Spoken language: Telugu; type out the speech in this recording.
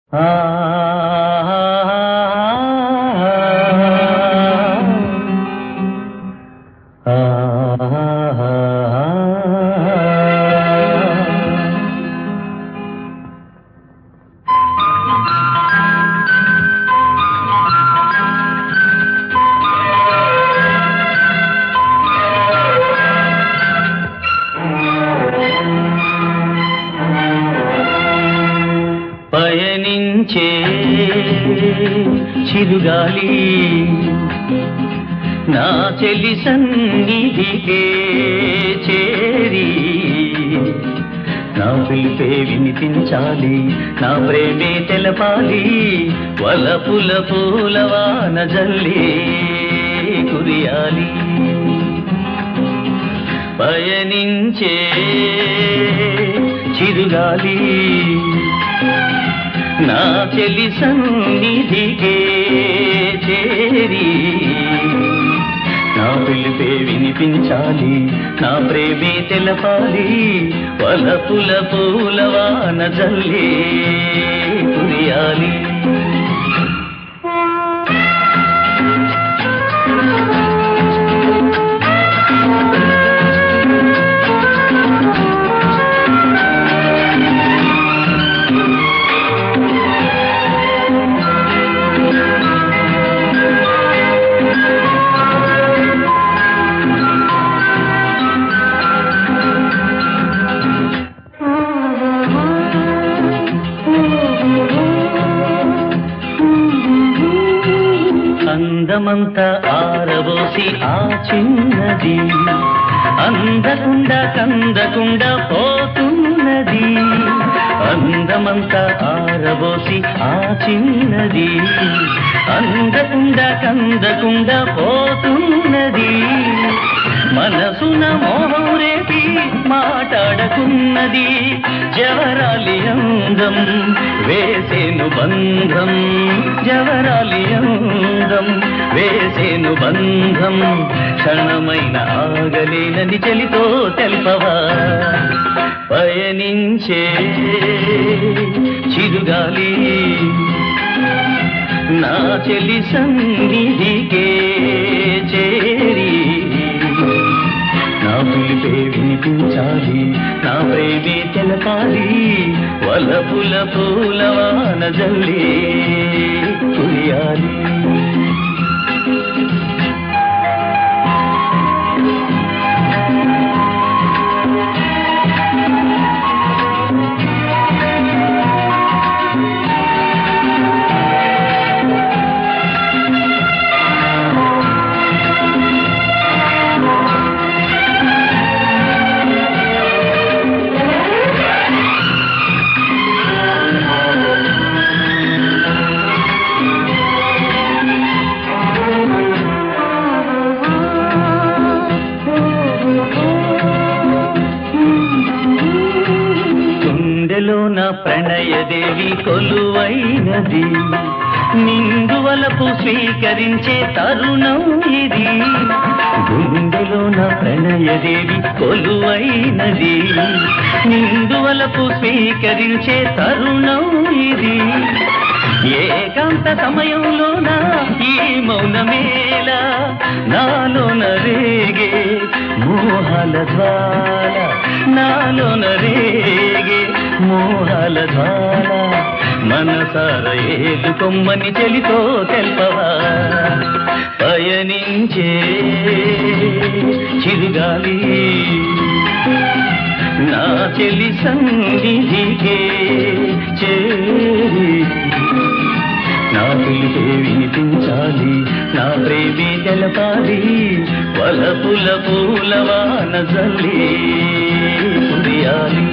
పయనించే చిరుగాలి నా చెలి సన్నిధికే చేరి నా పిలిపే వినిపించాలి నా ప్రేమే తెలపాలి వలపుల పూలవాన జల్లి కురియాలి పయనించే చిరుగాలి నా చెలి సన్నిధికే చేరి నా పిలిపే వినిపించాలి నా ప్రేమే తెలపాలి వలపుల పూలవాన జల్లి కురియాలి అందమంతా ఆరబోసి ఆ చిన్నది అందకుండా కందకుండా పోతున్నది అందమంతా ఆరబోసి ఆ చిన్నది అందకుండా కందకుండా పోతున్నది మనసున మోహం రేపి మాట్లాడకున్నది జవరాలి అందం వేసేను బంధం జవరాలి అందం వేసేను బంధం క్షణమైన ఆగలేనని చెలితో తెల్పవా పయనించే చిరుగాలి నా చెలి సన్నిధికే చేరి నా పిలిపే వినిపించాలి నా ప్రేమే తెలపాలి వలపుల పూలవాన జల్లి కురియాలి గుండెలోన ప్రణయదేవి కొలువైనది నిందువలపు స్వీకరించే తరుణం ఇది గుండెలోన ప్రణయదేవి కొలువైనది నిందువలపు స్వీకరించే తరుణం ఇది ఏకాంత సమయంలోన ఈ మౌనమేళ నాలోన రేగే మోహాల జ్వాల నాలోన రేగే మోహాల జ్వాల మనసార ఏలు కొమ్మని చెలితో తెల్పవా పయనించే చిరుగాలి నా చెలి సన్నిధికే చేరి నా పిలిపే వినిపించాలి నా ప్రేమే తెలపాలి వలపుల పూలవాన జల్లి కురియాలి